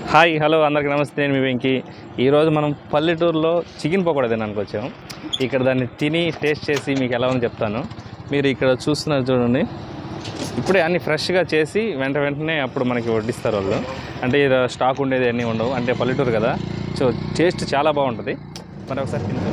Hi hello అందరికీ నమస్తే నేను మీ వెంకి ఈరోజు మనం పల్లెటూరులో చికెన్ పకోడా తినడానికి వచ్చాము ఇక్కడ దాన్ని తిని టేస్ట్ చేసి మీకు ఎలా ఉందో చెప్తాను మీరు ఇక్కడ చూస్తున్నారు చూడండి ఇప్పుడే అన్ని ఫ్రెష్గా చేసి వెంట వెంటనే అప్పుడు మనకి వడ్డిస్తారు వాళ్ళు అంటే ఇది స్టాక్ ఉండేది అన్నీ ఉండవు అంటే పల్లెటూరు కదా సో టేస్ట్ చాలా బాగుంటుంది మరి ఒకసారి తింటాం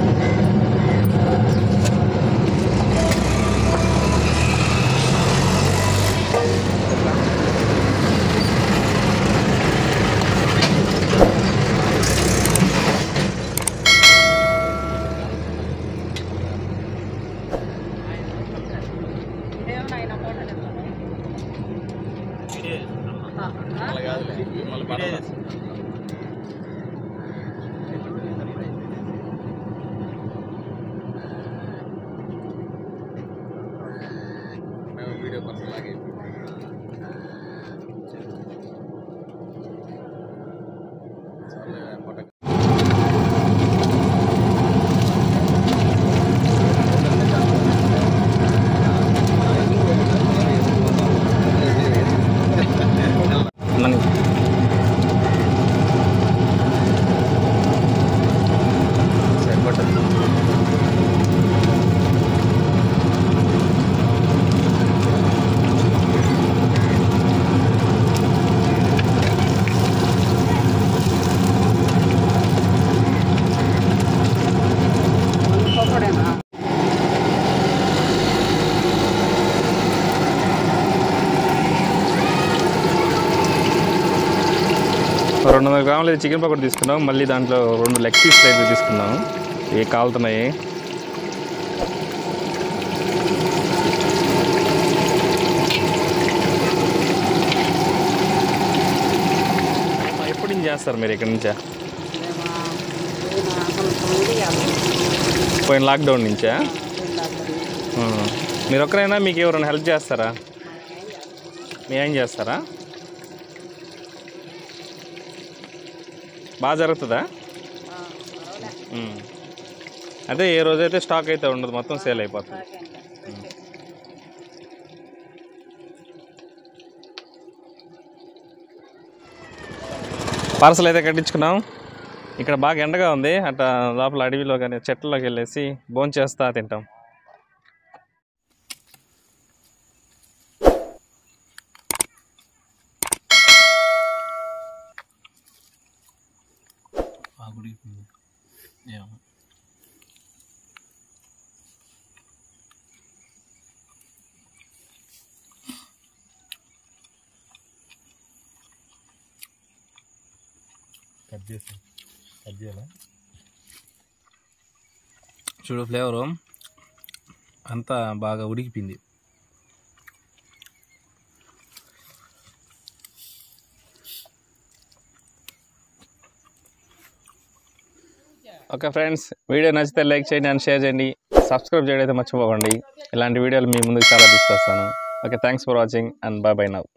మన సరిపడ్డది రెండు వందల గ్రాములు ఇది చికెన్ పకోడీ తీసుకున్నాం మళ్ళీ దాంట్లో రెండు లెగ్ పీస్లు అయితే తీసుకున్నాం ఇవి కాలుతున్నాయి ఎప్పటి నుంచి చేస్తారు మీరు ఇక్కడ నుంచా పోయిన లాక్డౌన్ నుంచా ఆ. మీరు ఒక్కరైనా మీకు ఎవరైనా హెల్ప్ చేస్తారా మీ ఏం చేస్తారా బాగా జరుగుతుందా ఉమ్. అదే ఏ రోజైతే స్టాక్ అయితే ఉండదు మొత్తం సేల్ అయిపోతుంది పార్సల్ అయితే కట్టించుకున్నాం ఇక్కడ బాగా ఎండగా ఉంది అట్లా లోపల అడవిలో కానీ చెట్లలోకి వెళ్ళేసి భోంచేస్తా తింటాం కట్ చేసి కట్ చేయాలా చూడు ఫ్లేవరు అంతా బాగా ఉడికిపోయింది ఓకే ఫ్రెండ్స్ వీడియో నచ్చితే లైక్ చేయండి అండ్ షేర్ చేయండి సబ్స్క్రైబ్ చేయడం అయితే మర్చిపోకండి ఇలాంటి వీడియోలు మీ ముందుకు చాలా తీసుకొస్తాను okay thanks for watching and bye bye now